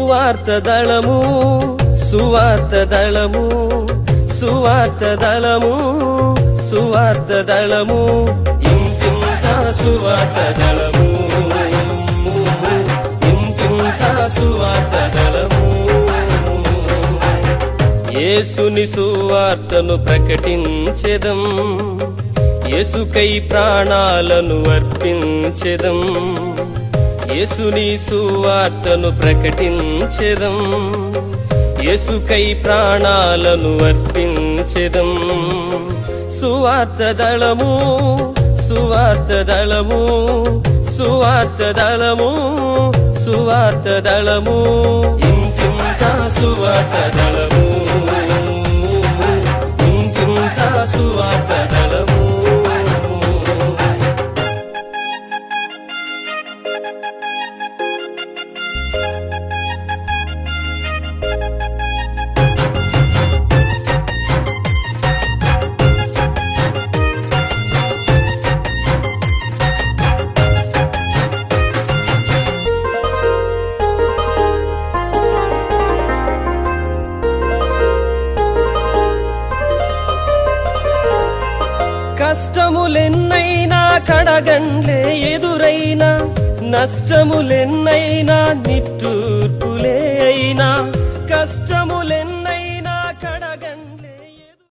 సువార్త దళము సువార్త దళము సువార్త దళము సువార్త దళము ఇంతింత సువార్త దళము ఇంతింత సువార్త దళము యేసుని సువార్తను ప్రకటించెదం యేసుకై ప్రాణాలను అర్పించెదం యేసుని సువార్తను ప్రకటించెదం యేసుకై ప్రాణాలను అర్పించెదం సువార్త దళము సువార్త దళము సువార్త దళము సువార్త దళము ఇంకింత సువార్త దళము ఇంకింత సువార్త దళము కష్టములెన్నైనా కడగండ్లే ఎదురైనా నష్టములెన్నైనా నిట్టూర్పులే అయినా కష్టములెన్న